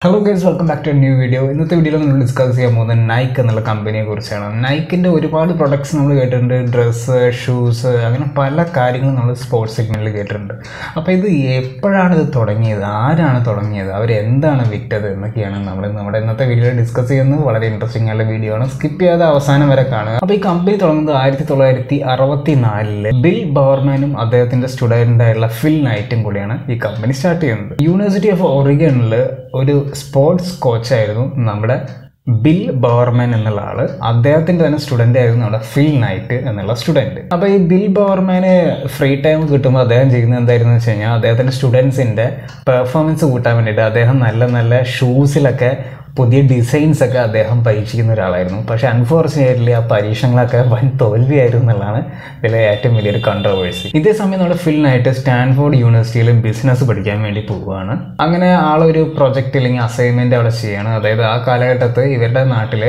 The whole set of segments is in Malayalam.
hello guys welcome back to new video ഇന്നത്തെ വീഡിയോയിൽ നമ്മൾ ഡിസ്കസ് ചെയ്യാൻ പോകുന്നത് നൈക്ക് എന്നുള്ള കമ്പനിയെ കുറിച്ചാണ് നൈക്കിൻ്റെ ഒരുപാട് പ്രൊഡക്ട്സ് നമ്മൾ കേട്ടിട്ടുണ്ട് ഡ്രസ്സ് ഷൂസ് അങ്ങനെ പല കാര്യങ്ങളും നമ്മൾ സ്പോർട്സ് സെഗ്മെൻറ്റിൽ കേട്ടിട്ടുണ്ട് അപ്പോൾ ഇത് എപ്പോഴാണ് ഇത് തുടങ്ങിയത് ആരാണ് തുടങ്ങിയത് അവർ എന്താണ് വിറ്റത് എന്നൊക്കെയാണ് നമ്മൾ നമ്മുടെ ഇന്നത്തെ വീഡിയോയിൽ ഡിസ്കസ് ചെയ്യുന്നത് വളരെ ഇൻട്രസ്റ്റിംഗ് ആയിട്ടുള്ള വീഡിയോ ആണ് സ്കിപ്പ് ചെയ്യാതെ അവസാനം വരെ കാണുക അപ്പോൾ ഈ കമ്പനി തുടങ്ങുന്നത് ആയിരത്തി തൊള്ളായിരത്തി അറുപത്തി നാലില് ബിൽ ബവർമാനും അദ്ദേഹത്തിൻ്റെ സ്റ്റുഡൻ്റായിട്ടുള്ള ഫിൽ നൈറ്റും കൂടിയാണ് ഈ കമ്പനി സ്റ്റാർട്ട് ചെയ്യുന്നത് യൂണിവേഴ്സിറ്റി ഓഫ് ഒറിഗണിൽ ഒരു സ്പോർട്സ് കോച്ചായിരുന്നു നമ്മുടെ ബിൽ ബവർമാൻ എന്നുള്ള ആള് അദ്ദേഹത്തിൻ്റെ തന്നെ സ്റ്റുഡൻ്റ് ആയിരുന്നു നമ്മുടെ ഫിൽ നൈറ്റ് എന്നുള്ള സ്റ്റുഡൻറ്റ് അപ്പോൾ ഈ ബിൽ ബവർമാന് ഫ്രീ ടൈം കിട്ടുമ്പോൾ അദ്ദേഹം ചെയ്യുന്നത് എന്തായിരുന്നു വെച്ച് കഴിഞ്ഞാൽ അദ്ദേഹത്തിൻ്റെ സ്റ്റുഡൻസിൻ്റെ പെർഫോമൻസ് കൂട്ടാൻ വേണ്ടിയിട്ട് അദ്ദേഹം നല്ല നല്ല ഷൂസിലൊക്കെ പുതിയ ഡിസൈൻസ് ഒക്കെ അദ്ദേഹം പരീക്ഷിക്കുന്ന ഒരാളായിരുന്നു പക്ഷേ അൺഫോർച്ചുനേറ്റ്ലി ആ പരീക്ഷണങ്ങളൊക്കെ വൻ തോൽവിയായിരുന്നു എന്നുള്ളതാണ് ഇതിലെ ഏറ്റവും വലിയൊരു കൺട്രവേഴ്സി ഇതേ സമയം നമ്മുടെ ഫിലിനായിട്ട് സ്റ്റാൻഫോർഡ് യൂണിവേഴ്സിറ്റിയിൽ ബിസിനസ് പഠിക്കാൻ വേണ്ടി പോവുകയാണ് അങ്ങനെ ആളൊരു പ്രൊജക്റ്റ് അല്ലെങ്കിൽ അസൈൻമെൻറ്റ് അവിടെ ചെയ്യാണ് അതായത് ആ കാലഘട്ടത്ത് ഇവരുടെ നാട്ടിൽ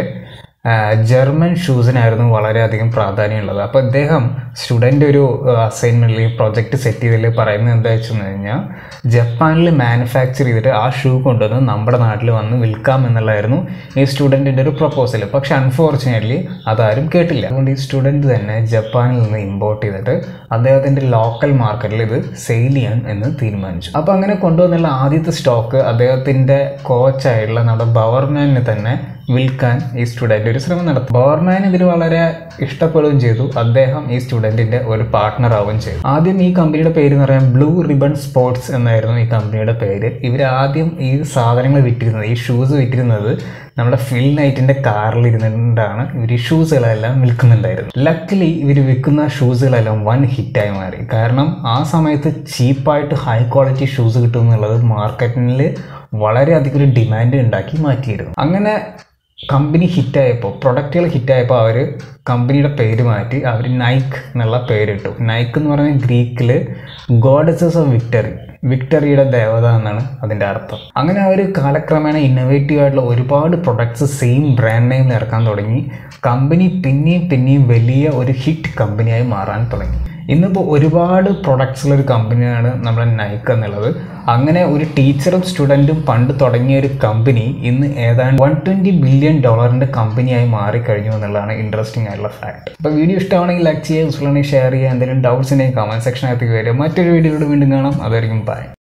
ജർമ്മൻ ഷൂസിനായിരുന്നു വളരെയധികം പ്രാധാന്യമുള്ളത് അപ്പോൾ അദ്ദേഹം സ്റ്റുഡൻ്റ് ഒരു അസൈൻമെൻറ്റിൽ പ്രൊജക്റ്റ് സെറ്റ് ചെയ്തതിൽ പറയുന്നത് എന്താ വെച്ച് കഴിഞ്ഞാൽ ജപ്പാനിൽ മാനുഫാക്ചർ ചെയ്തിട്ട് ആ ഷൂ കൊണ്ടുവന്ന് നമ്മുടെ നാട്ടിൽ വന്ന് വിൽക്കാം എന്നുള്ളതായിരുന്നു ഈ സ്റ്റുഡൻറ്റിൻ്റെ ഒരു പ്രപ്പോസൽ പക്ഷേ അൺഫോർച്ചുനേറ്റ്ലി അതാരും കേട്ടില്ല അതുകൊണ്ട് ഈ സ്റ്റുഡൻറ്റ് തന്നെ ജപ്പാനിൽ നിന്ന് ഇമ്പോർട്ട് ചെയ്തിട്ട് അദ്ദേഹത്തിൻ്റെ ലോക്കൽ മാർക്കറ്റിൽ ഇത് സെയിൽ ചെയ്യാൻ എന്ന് തീരുമാനിച്ചു അപ്പോൾ അങ്ങനെ കൊണ്ടുവന്നുള്ള ആദ്യത്തെ സ്റ്റോക്ക് അദ്ദേഹത്തിൻ്റെ കോച്ചായിട്ടുള്ള നമ്മുടെ ബവർമാനിന് തന്നെ വിൽക്കാൻ ഈ സ്റ്റുഡൻറ്റ് ഒരു ശ്രമം നടത്തി ബവർമാൻ ഇതിൽ വളരെ ഇഷ്ടപ്പെടുകയും ചെയ്തു അദ്ദേഹം ഈ സ്റ്റുഡൻറ്റിൻ്റെ ഒരു പാർട്ട്ണർ ആവുകയും ചെയ്തു ആദ്യം ഈ കമ്പനിയുടെ പേര് എന്ന് പറയാൻ ബ്ലൂ റിബൺ സ്പോർട്സ് എന്നായിരുന്നു ഈ കമ്പനിയുടെ പേര് ഇവർ ആദ്യം ഈ സാധനങ്ങൾ വിറ്റിരുന്നത് ഈ ഷൂസ് വിറ്റിരുന്നത് നമ്മുടെ ഫിൽ നൈറ്റിൻ്റെ കാറിൽ ഇരുന്നിട്ടാണ് ഇവർ ഈ ഷൂസുകളെല്ലാം വിൽക്കുന്നുണ്ടായിരുന്നു ലക്കിലി ഇവർ വിൽക്കുന്ന ഷൂസുകളെല്ലാം വൺ ഹിറ്റായി മാറി കാരണം ആ സമയത്ത് ചീപ്പായിട്ട് ഹൈ ക്വാളിറ്റി ഷൂസ് കിട്ടും എന്നുള്ളത് മാർക്കറ്റിൽ വളരെയധികം ഒരു ഡിമാൻഡ് ഉണ്ടാക്കി മാറ്റിയിരുന്നു അങ്ങനെ കമ്പനി ഹിറ്റായപ്പോൾ പ്രൊഡക്റ്റുകൾ ഹിറ്റായപ്പോൾ അവർ കമ്പനിയുടെ പേര് മാറ്റി അവർ നൈക്ക് എന്നുള്ള പേരിട്ടു നൈക്ക് എന്ന് പറയുന്നത് ഗ്രീക്കിൽ ഗോഡസസ് ഓഫ് വിക്ടറി വിക്ടറിയുടെ ദേവത എന്നാണ് അതിൻ്റെ അർത്ഥം അങ്ങനെ അവർ കാലക്രമേണ ഇന്നോവേറ്റീവ് ആയിട്ടുള്ള ഒരുപാട് പ്രൊഡക്ട്സ് സെയിം ബ്രാൻഡ് നെയിമിൽ ഇറക്കാൻ തുടങ്ങി കമ്പനി പിന്നെയും പിന്നെയും വലിയ ഒരു ഹിറ്റ് കമ്പനിയായി മാറാൻ തുടങ്ങി ഇന്നിപ്പോൾ ഒരുപാട് പ്രൊഡക്ട്സുള്ള ഒരു കമ്പനിയാണ് നമ്മുടെ നൈക്ക് എന്നുള്ളത് അങ്ങനെ ഒരു ടീച്ചറും സ്റ്റുഡൻറ്റും പണ്ട് തുടങ്ങിയ ഒരു കമ്പനി ഇന്ന് ഏതാണ്ട് വൺ ട്വൻറ്റി ബില്യൺ ഡോളറിൻ്റെ കമ്പനിയായി മാറിക്കഴിഞ്ഞു എന്നുള്ളതാണ് ഇൻട്രസ്റ്റിംഗ് ആയിട്ടുള്ള ഫാക്ട് അപ്പോൾ വീഡിയോ ഇഷ്ടമാണെങ്കിൽ ലൈക്ക് ചെയ്യുക യൂസ്ഫുൾ ആണെങ്കിൽ ഷെയർ ചെയ്യുക എന്തെങ്കിലും ഡൗട്ട്സ് ഉണ്ടെങ്കിൽ കമൻറ്റ് സെക്ഷനകത്തേക്ക് വരിക മറ്റൊരു വീഡിയോയിലൂടെ വീണ്ടും കാണാം അതായിരിക്കും ബൈ